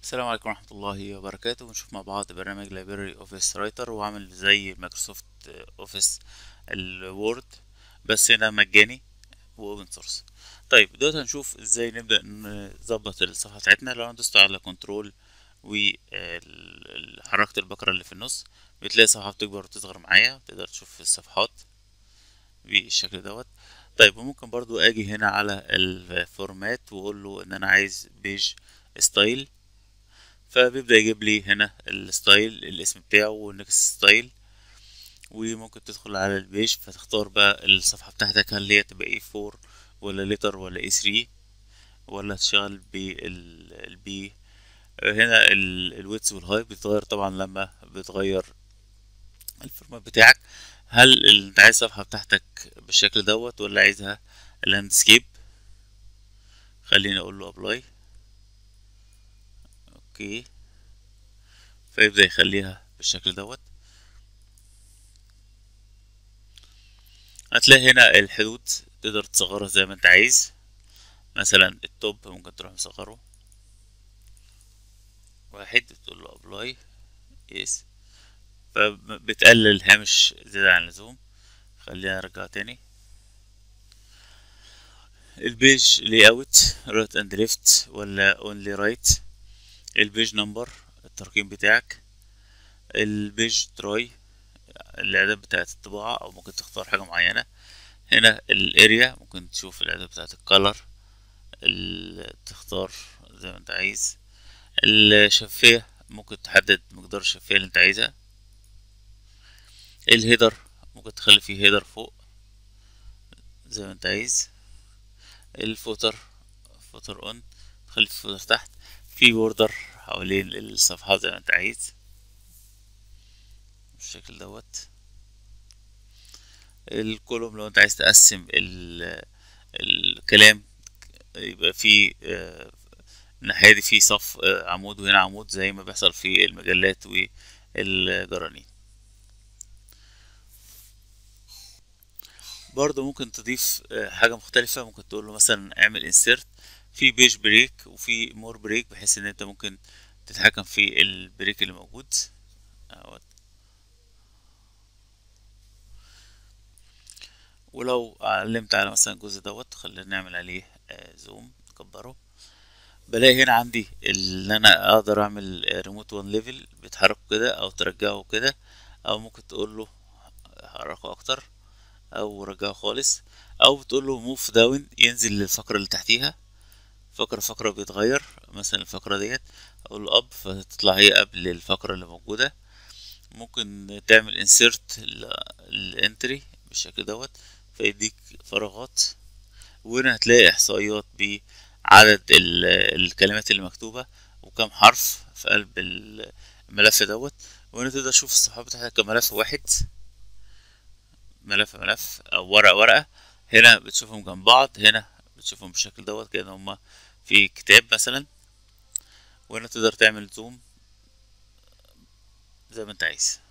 السلام عليكم ورحمة الله وبركاته ونشوف مع بعض برنامج لايبراري اوفيس رايتر وعامل زي مايكروسوفت اوفيس الوورد بس هنا مجاني واوبن سورس طيب دلوقتي هنشوف ازاي نبدأ نظبط الصفحة بتاعتنا لو انا دوست على كنترول وحركت البكرة اللي في النص بتلاقي الصفحة بتكبر وتصغر معايا تقدر تشوف الصفحات بالشكل دوت طيب وممكن برضو اجي هنا على الفورمات واقول له ان انا عايز بيج ستايل فبيبدأ يجيب لي هنا الستايل الاسم بتاعه والنكست ستايل وممكن تدخل على البيج فتختار بقى الصفحة بتاعتك هل هي تبقى اي 4 ولا لتر ولا اي 3 ولا تشتغل بالبي هنا الويتس والهاي بتتغير طبعا لما بتغير الفورمات بتاعك هل انت عايز الصفحة بتاعتك بالشكل دوت ولا عايزها لاندسكيب خليني اقول له ابلاي اوكي فيبدأ يخليها بالشكل دوت هتلاقي هنا الحدود تقدر تصغرها زي ما انت عايز مثلا التوب ممكن تروح مصغره واحد تقول له ابلاي يس فبتقلل الهامش زيادة عن اللزوم خلينا نرجع تاني البيج لي اوت رايت اند ليفت ولا اونلي رايت البيج نمبر الترقيم بتاعك البيج تراي الاعداد بتاعت الطباعة او ممكن تختار حاجة معينة هنا الاريا ممكن تشوف الاعداد بتاعت الكالر تختار زي ما انت عايز الشفافية ممكن تحدد مقدار الشفافية اللي انت عايزها الهيدر ممكن تخلي فيه هيدر فوق زي ما انت عايز الفوتر فوتر اون تخلي في فوتر تحت في بوردر حوالين الصفحة زي ما انت عايز بالشكل دوت الكولوم لو انت عايز تقسم الكلام يبقى في الناحية دي في صف عمود وهنا عمود زي ما بيحصل في المجلات والجرانين برضه ممكن تضيف حاجة مختلفة ممكن تقول له مثلا اعمل انسيرت في بيج بريك وفي مور بريك بحيث ان انت ممكن تتحكم في البريك اللي موجود اهوت ولو علمت على مثلا الجزء دوت خلينا نعمل عليه زوم نكبره بلاقي هنا عندي اللي انا اقدر اعمل ريموت وان ليفل بيتحرك كده او ترجعه كده او ممكن تقول له حركه اكتر او رجعه خالص او بتقول له موف داون ينزل للفقره اللي تحتيها فقرة فقرة بيتغير مثلا الفقرة ديت اقول له اب فتطلع هي قبل الفقرة اللي موجودة ممكن تعمل انسيرت الانتري بالشكل دوت فيديك فراغات وهنا هتلاقي احصائيات بعدد الكلمات اللي مكتوبة وكم حرف في قلب الملف دوت وهنا تقدر تشوف الصفحات بتاعتك كملف واحد ملف ملف او ورقة ورقة هنا بتشوفهم جنب بعض هنا بتشوفهم بالشكل دوت كده هما في كتاب مثلا وهنا تقدر تعمل زوم زي ما انت عايز